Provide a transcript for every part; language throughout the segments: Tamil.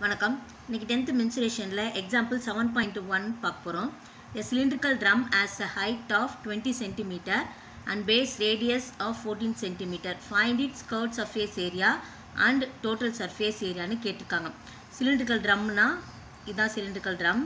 வணக்கம் இன்னைக்கு டென்த்து மென்சுரேஷனில் எக்ஸாம்பிள் செவன் பாயிண்ட் ஒன் பார்க்க போகிறோம் a cylindrical drum has a height of twenty centimetre and base radius of fourteen centimetre find its curved surface area and total surface ஏரியான்னு கேட்டிருக்காங்க சிலிண்ட்ரிக்கல் ட்ரம்னா இதுதான் சிலிண்ட்ரிக்கல் ட்ரம்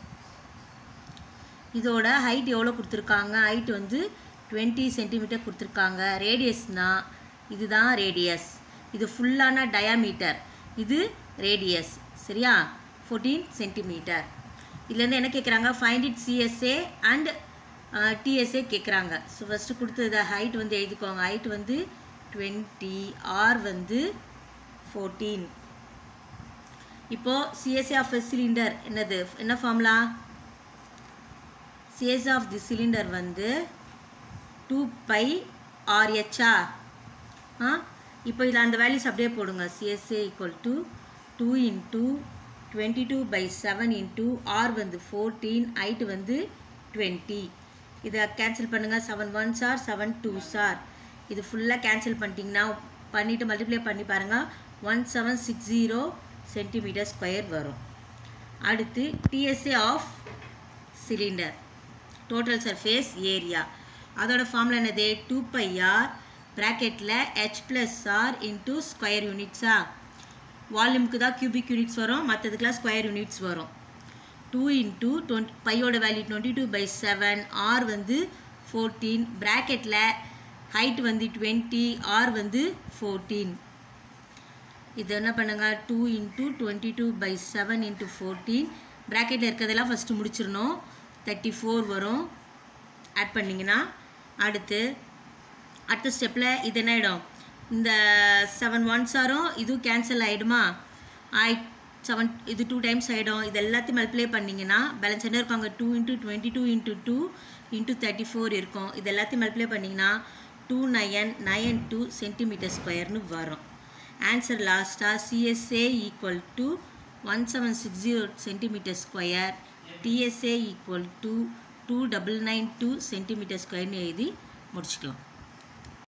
இதோட ஹைட் எவ்வளோ கொடுத்துருக்காங்க ஹைட் வந்து டுவெண்ட்டி சென்டிமீட்டர் கொடுத்துருக்காங்க ரேடியஸ்னால் இதுதான் ரேடியஸ் இது ஃபுல்லான டயாமீட்டர் இது ரேடியஸ் சரியா ஃபோர்டீன் சென்டிமீட்டர் இதுலேருந்து என்ன கேட்குறாங்க find its CSA and TSA கேட்குறாங்க ஸோ ஃபஸ்ட்டு கொடுத்தது ஹைட் வந்து எழுதிக்கோங்க ஹைட் வந்து டுவெண்ட்டி ஆர் வந்து ஃபோர்டீன் இப்போது சிஎஸ்ஏ ஆஃப் சிலிண்டர் என்னது என்ன formula CS of the cylinder வந்து டூ பை ஆர்ஹெச்ஆ ஆ இப்போ இதில் அந்த வேல்யூஸ் அப்படியே போடுங்க CSA equal to two into twenty two by seven into R வந்து ஃபோர்டீன் ஹைட் வந்து டுவெண்ட்டி இதை கேன்சல் பண்ணுங்கள் seven one sir seven two sir இது ஃபுல்லாக கேன்சல் பண்ணிட்டீங்கன்னா பண்ணிவிட்டு மல்டிப்ளை பண்ணி பாருங்கள் one seven six zero centimetre square வரும் அடுத்து TSA of cylinder total surface area அதோட ஃபார்முலா என்னது டூ பை ஆர் ப்ராக்கெட்டில் H plus R into square யூனிட்ஸா வால்யூமுக்கு தான் கியூபிக் யூனிட்ஸ் வரும் மற்றதுக்கெலாம் ஸ்கொயர் யூனிட்ஸ் வரும் டூ இன்ட்டு டுவெண்ட் பையோட value twenty two by seven R வந்து ஃபோர்டீன் ப்ராக்கெட்டில் ஹைட் வந்து டுவெண்ட்டி ஆர் வந்து ஃபோர்டீன் இது என்ன பண்ணுங்க two into twenty two by seven into fourteen ப்ராக்கெட்டில் இருக்கிறதெல்லாம் ஃபஸ்ட்டு முடிச்சிடணும் தேர்ட்டி ஃபோர் வரும் ஆட் பண்ணிங்கன்னா அடுத்து அடுத்த ஸ்டெப்பில் இது என்ன ஆகிடும் இந்த செவன் ஒன்ஸ் ஆரும் இதுவும் கேன்சல் ஆகிடுமா ஆய் செவன் இது டூ டைம்ஸ் ஆகிடும் இது எல்லாத்தையும் மல்டிப்ளை பண்ணிங்கன்னா பேலன்ஸ் என்ன இருக்கும் அங்கே two into twenty two into two into thirty four இருக்கும் இது எல்லாத்தையும் மல்டிப்ளை பண்ணிங்கன்னா two nine nine two centimetre ஸ்கொயர்னு வரும் ஆன்சர் லாஸ்ட்டாக CSA equal to one seven six zero centimetre square TSA equal to two double nine two centimetre ஸ்கொயர்னு எழுதி முடிச்சுக்கலாம்